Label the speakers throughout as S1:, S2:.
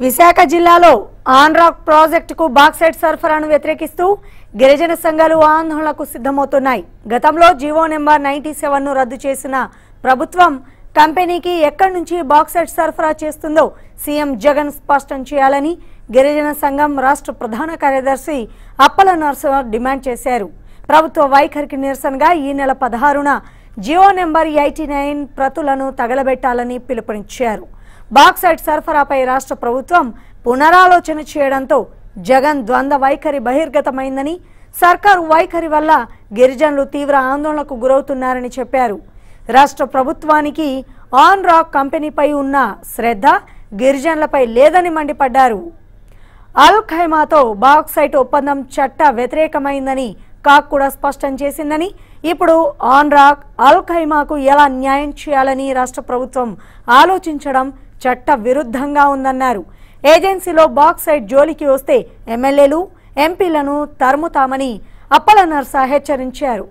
S1: విశాఖ జిల్లాలో ఆన్రాక్ ప్రాజెక్టుకు బాక్సైట్ సరఫరాను వ్యతిరేకిస్తూ గిరిజన సంఘాలు ఆందోళనకు సిద్ధమవుతున్నాయి గతంలో జీవో నెంబర్ నైన్టీ ను రద్దు చేసిన ప్రభుత్వం కంపెనీకి ఎక్కడి నుంచి బాక్సైట్ సరఫరా చేస్తుందో సీఎం జగన్ స్పష్టం చేయాలని గిరిజన సంఘం రాష్ట్ర ప్రధాన కార్యదర్శి అప్పల నరసింహ డిమాండ్ చేశారు ప్రభుత్వ వైఖరికి నిరసనగా ఈ నెల పదహారున జియో నెంబర్ ఎయిటీ నైన్ ప్రతులను తగలబెట్టాలని పిలుపునిచ్చారు బాక్సైట్ సరఫరాపై రాష్ట్ర ప్రభుత్వం పునరాలోచన చేయడంతో జగన్ ద్వంద్వ వైఖరి బహిర్గతమైందని సర్కారు వైఖరి వల్ల గిరిజనులు తీవ్ర ఆందోళనకు గురవుతున్నారని చెప్పారు రాష్ట్ర ప్రభుత్వానికి ఆన్ రాక్ కంపెనీపై ఉన్న శ్రద్ధ గిరిజనులపై లేదని మండిపడ్డారు అల్ ఖైమాతో బాక్సైట్ ఒప్పందం చట్ట వ్యతిరేకమైందని కాక్ కూడా స్పష్టం చేసిందని ఇప్పుడు ఆన్ రాక్ అల్ ఖైమాకు ఎలా న్యాయం చేయాలని రాష్ట్ర ప్రభుత్వం ఆలోచించడం చట్ట విరుద్ధంగా ఉందన్నారు ఏజెన్సీలో బాక్సైట్ జోలికి వస్తే ఎమ్మెల్యేలు ఎంపీలను తరుముతామని అప్పల నర్స హెచ్చరించారు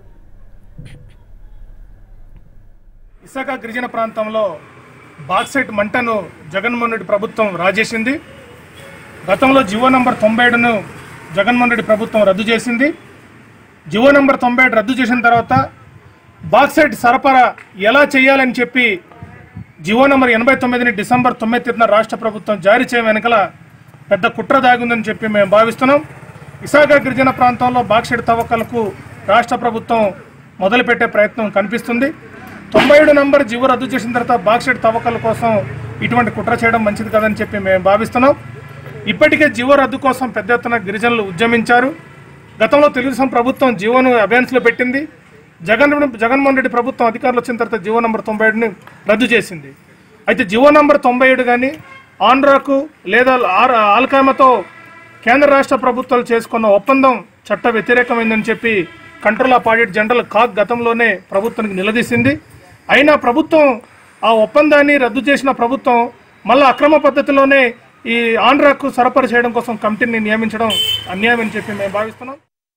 S2: విశాఖ గిరిజన ప్రాంతంలో బాక్సైట్ మంటను జగన్మోహన్ రెడ్డి ప్రభుత్వం రాజేసింది గతంలో జివో నంబర్ తొంభై ఏడును జగన్మోహన్ రెడ్డి ప్రభుత్వం రద్దు చేసింది జివో నంబర్ తొంభై ఏడు రద్దు చేసిన తర్వాత బాక్సైట్ సరఫరా ఎలా చేయాలని చెప్పి జివో నంబర్ ఎనభై తొమ్మిదిని డిసెంబర్ తొమ్మిది తేదీన రాష్ట్ర ప్రభుత్వం జారీ చేయడం వెనకల పెద్ద కుట్ర దాగుందని చెప్పి మేము భావిస్తున్నాం విశాఖ గిరిజన ప్రాంతంలో బాక్సైట్ తవ్వకాలకు రాష్ట్ర ప్రభుత్వం మొదలుపెట్టే ప్రయత్నం కనిపిస్తుంది తొంభై ఏడు నంబర్ జివో రద్దు చేసిన తర్వాత బాక్సైట్ తవ్వకాల కోసం ఇటువంటి కుట్ర చేయడం మంచిది కాదని చెప్పి మేము భావిస్తున్నాం ఇప్పటికే జివో రద్దు కోసం పెద్ద ఎత్తున గిరిజనులు ఉద్యమించారు గతంలో తెలుగుదేశం ప్రభుత్వం జివోను అభ్యాన్స్లో పెట్టింది జగన్ జగన్మోహన్ రెడ్డి ప్రభుత్వం అధికారులు వచ్చిన తర్వాత జివో నంబర్ తొంభై ఏడుని రద్దు చేసింది అయితే జివో నంబర్ తొంభై ఏడు కానీ ఆంధ్రాకు లేదా ఆర్ ఆల్కామతో కేంద్ర రాష్ట్ర ప్రభుత్వాలు చేసుకున్న ఒప్పందం చట్ట వ్యతిరేకమైందని చెప్పి control of audit general CAG గతంలోనే ప్రభుత్వానికి నిలదీసింది అయినా ప్రభుత్వం ఆ ఒప్పందాన్ని రద్దు చేసిన ప్రభుత్వం మళ్ళీ అక్రమ పద్ధతిలోనే ఈ ఆంధ్రాకు సరఫరా చేయడం కోసం కమిటీని నియమించడం అన్యాయం అని చెప్పి మేము భావిస్తున్నాం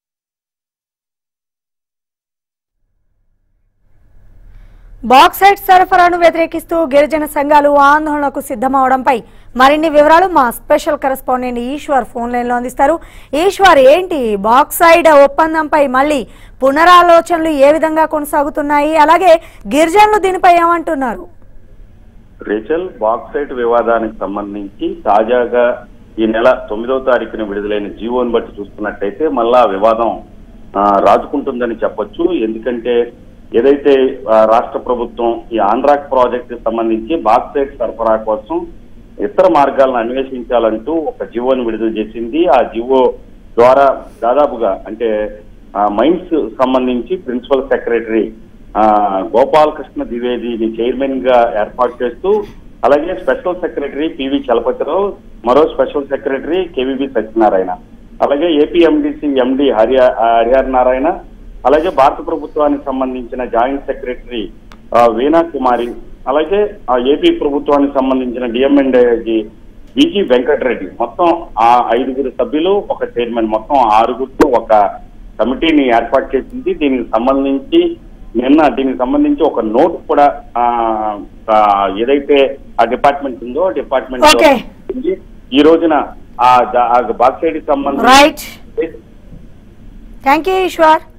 S1: బాక్సైట్ సరఫరాను వ్యతిరేకిస్తూ గిరిజన సంఘాలు ఆందోళనకు సిద్ధమవడంపై మరిన్ని వివరాలు మా special correspondent Eshwar phone line లో అందిస్తారు ఈశ్వర్ ఏంటి బాక్సైడ్ ఒప్పందంపై మళ్ళీ పునరాలోచనలు ఏ విధంగా కొనసాగుతున్నాయి అలాగే గిరిజనులు దీనిపై ఏమంటున్నారు
S3: రేచల్ బాక్సైట్ వివాదానికి సంబంధించి తాజాగా ఈ నెల తొమ్మిదవ తారీఖున విడుదలైన జీవోని బట్టి చూస్తున్నట్టయితే మళ్ళా ఆ వివాదం ఆ, రాజుకుంటుందని చెప్పొచ్చు ఎందుకంటే ఏదైతే ఆ, రాష్ట్ర ప్రభుత్వం ఈ ఆంధ్రాక్ ప్రాజెక్ట్ సంబంధించి బాక్సైట్ సరఫరా కోసం ఇతర మార్గాలను అన్వేషించాలంటూ ఒక జీవోని విడుదల చేసింది ఆ జీవో ద్వారా దాదాపుగా అంటే ఆ, మైన్స్ సంబంధించి ప్రిన్సిపల్ సెక్రటరీ ఆ, గోపాలకృష్ణ ద్వివేదిని చైర్మన్ గా ఏర్పాటు చేస్తూ అలాగే స్పెషల్ సెక్రటరీ పివి చలపతిరావు మరో స్పెషల్ సెక్రటరీ కేవీబీ సత్యనారాయణ అలాగే ఏపీ ఎండిసి ఎండి హరియా హరిహర నారాయణ అలాగే భారత ప్రభుత్వానికి సంబంధించిన జాయింట్ సెక్రటరీ ఆ, వీణా కుమారి అలాగే ఆ ఏపీ ప్రభుత్వానికి సంబంధించిన డిఎంఎండి విజి వెంకటరెడ్డి మొత్తం ఆ ఐదుగురు సభ్యులు ఒక చైర్మన్ మొత్తం ఆరుగురు ఒక కమిటీని ఏర్పాటు చేసింది దీనికి సంబంధించి నిన్న దీనికి సంబంధించి ఒక నోట్ కూడా ఆ, ఆ, ఏదైతే ఆ డిపార్ట్మెంట్ ఉందో డిపార్ట్మెంట్
S1: Okay.
S3: ఈ రోజున ఆ బాక్సైడ్ సంబంధించి
S1: రైట్ థ్యాంక్ యూ ఈశ్వర్